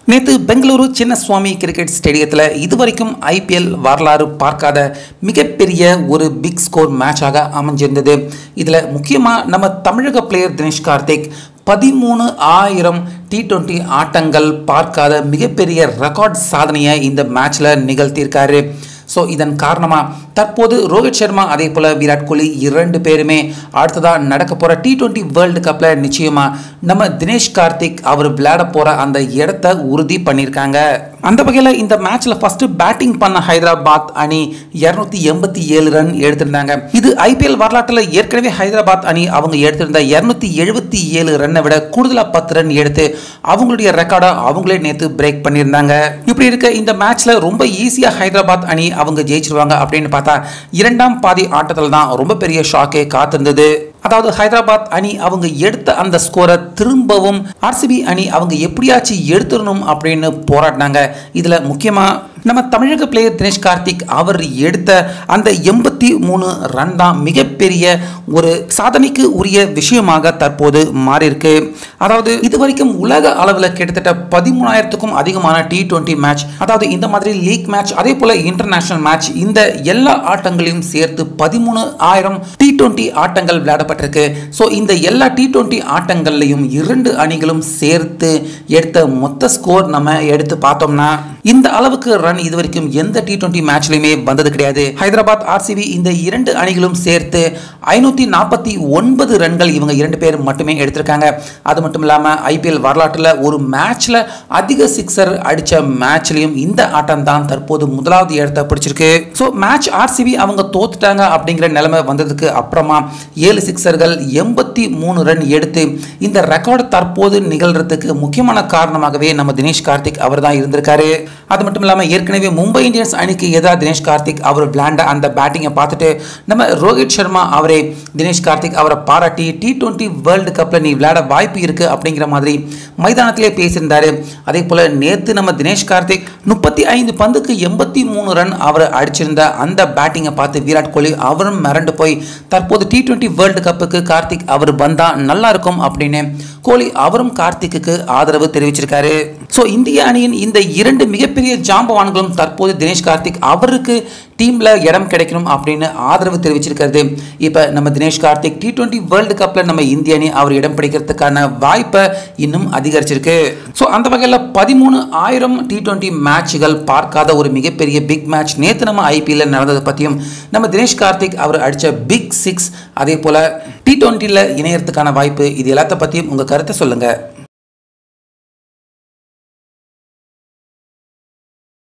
நேற்று பெங்களூரு சின்னசுவாமி கிரிக்கெட் ஸ்டேடியத்தில் இதுவரைக்கும் ஐபிஎல் வரலாறு பார்க்காத மிகப்பெரிய ஒரு பிக் ஸ்கோர் மேட்சாக அமைஞ்சிருந்தது இதில் முக்கியமாக நம்ம தமிழக பிளேயர் தினேஷ் கார்த்திக் பதிமூணு ஆயிரம் டி டுவெண்ட்டி ஆட்டங்கள் பார்க்காத மிகப்பெரிய ரெக்கார்ட் சாதனையை இந்த மேட்ச்சில் நிகழ்த்தியிருக்காரு ஸோ இதன் காரணமாக தற்போது ரோஹித் சர்மா அதே போல் விராட் கோலி இரண்டு பேருமே அடுத்ததாக நடக்க போகிற டி டுவெண்ட்டி வேர்ல்டு கப்பில் நிச்சயமாக நம்ம தினேஷ் கார்த்திக் அவர் விளையாட போகிற அந்த இடத்த உறுதி பண்ணியிருக்காங்க அந்த வகையில் இந்த மேட்ச்சில் ஃபஸ்ட்டு பேட்டிங் பண்ண ஹைதராபாத் அணி இரநூத்தி எண்பத்தி ஏழு ரன் எடுத்திருந்தாங்க இது ஐபிஎல் வரலாற்றில் ஏற்கனவே ஹைதராபாத் அணி அவங்க எடுத்திருந்த இரநூத்தி எழுபத்தி ஏழு ரன்னை விட கூடுதலாக பத்து ரன் எடுத்து அவங்களுடைய ரெக்கார்டை அவங்களே நேற்று பிரேக் பண்ணியிருந்தாங்க இப்படி இருக்க இந்த மேட்ச்சில் ரொம்ப ஈஸியாக ஹைதராபாத் அணி அவங்க ஜெயிச்சிருவாங்க அப்படின்னு பார்த்தா இரண்டாம் பாதி ஆட்டத்தில் தான் ரொம்ப பெரிய ஷாக்கே காத்திருந்தது அதாவது ஹைதராபாத் அணி அவங்க எடுத்த அந்த ஸ்கோரை திரும்பவும் ஆர்சிபி அணி அவங்க எப்படியாச்சும் எடுத்துடணும் அப்படின்னு போராடினாங்க இதில் முக்கியமாக நம்ம தமிழக பிளேயர் தினேஷ் கார்த்திக் அவர் எடுத்த அந்த எண்பத்தி மூணு ரன் தான் மிகப்பெரிய ஒரு சாதனைக்கு உரிய விஷயமாக தற்போது மாறியிருக்கு அதாவது இது வரைக்கும் உலக அளவில் கிட்டத்தட்ட பதிமூணாயிரத்துக்கும் அதிகமான டி டுவெண்ட்டி மேட்ச் அதாவது இந்த மாதிரி லீக் மேட்ச் அதே போல் இன்டர்நேஷனல் மேட்ச் இந்த எல்லா ஆட்டங்களையும் சேர்த்து பதிமூணு ஆயிரம் டி டுவெண்ட்டி ஆட்டங்கள் விளையாடப்பட்டிருக்கு ஸோ இந்த எல்லா டி டுவெண்ட்டி ஆட்டங்கள்லையும் இரண்டு அணிகளும் சேர்த்து எடுத்த மொத்த ஸ்கோர் நம்ம எடுத்து பார்த்தோம்னா இந்த அளவுக்கு ரன் இது வரைக்கும் எந்த டி டுவெண்ட்டி மேட்ச்லையுமே வந்தது கிடையாது ஹைதராபாத் ஆர்சிபி இந்த இரண்டு அணிகளும் சேர்த்து ஐநூற்றி நாற்பத்தி ஒன்பது ரன்கள் இவங்க இரண்டு பேர் மட்டுமே எடுத்திருக்காங்க அது மட்டும் இல்லாமல் ஐபிஎல் வரலாற்றில் ஒரு மேட்ச்சில் அதிக சிக்ஸர் அடித்த மேட்ச்லையும் இந்த ஆட்டம் தான் தற்போது முதலாவது இடத்தை பிடிச்சிருக்கு ஸோ மேட்ச் ஆர்சிபி அவங்க தோத்துட்டாங்க அப்படிங்கிற நிலைமை வந்ததுக்கு அப்புறமா ஏழு சிக்ஸர்கள் எண்பத்தி மூணு ரன் எடுத்து இந்த ரெக்கார்டு தற்போது நிகழ்றதுக்கு முக்கியமான காரணமாகவே நம்ம தினேஷ் கார்த்திக் அவர் தான் இருந்திருக்காரு அது மட்டும் இல்லாமல் ஏற்கனவே மும்பை இந்தியன்ஸ் அணிக்கு எதிராக தினேஷ் கார்த்திக் அவர் விளையாண்ட அந்த பேட்டிங்கை பார்த்துட்டு நம்ம ரோஹித் சர்மா அவரே தினேஷ் கார்த்திக் அவரை பாராட்டி டி டுவெண்ட்டி வேர்ல்டு கப்பில் நீ விளையாட வாய்ப்பு இருக்கு அப்படிங்கிற மாதிரி மைதானத்திலே பேசியிருந்தாரு அதே போல் நேற்று நம்ம தினேஷ் கார்த்திக் முப்பத்தி ஐந்து பந்துக்கு எண்பத்தி மூணு ரன் அவர் அடிச்சிருந்த அந்த பேட்டிங்கை பார்த்து விராட் கோலி அவரும் மிரண்டு போய் தற்போது டி டுவெண்ட்டி வேர்ல்டு கப்புக்கு கார்த்திக் அவர் வந்தா நல்லா இருக்கும் அப்படின்னு கோலி அவரும் கார்த்திக்கு ஆதரவு தெரிவிச்சிருக்காரு ஸோ இந்திய அணியின் இந்த இரண்டு மிகப்பெரிய ஜாம்பவான்களும் தற்போது தினேஷ் கார்த்திக் அவருக்கு டீமில் இடம் கிடைக்கணும் அப்படின்னு ஆதரவு தெரிவிச்சிருக்கிறது இப்போ நம்ம Dinesh Karthik T twenty world கப்பில் நம்ம இந்திய அணி அவர் இடம் பிடிக்கிறதுக்கான வாய்ப்பை இன்னும் அதிகரிச்சிருக்கு ஸோ அந்த வகையில் பதிமூணு ஆயிரம் டி டுவெண்ட்டி மேட்ச்கள் பார்க்காத ஒரு மிகப்பெரிய பிக் மேட்ச் நேற்று நம்ம ஐபிஎல்ல நடந்ததை பற்றியும் நம்ம தினேஷ் கார்த்திக் அவர் அடித்த பிக் சிக்ஸ் அதே போல் டி டுவெண்ட்டியில் இணையறதுக்கான வாய்ப்பு இது எல்லாத்த பற்றியும் உங்கள் கருத்தை சொல்லுங்கள்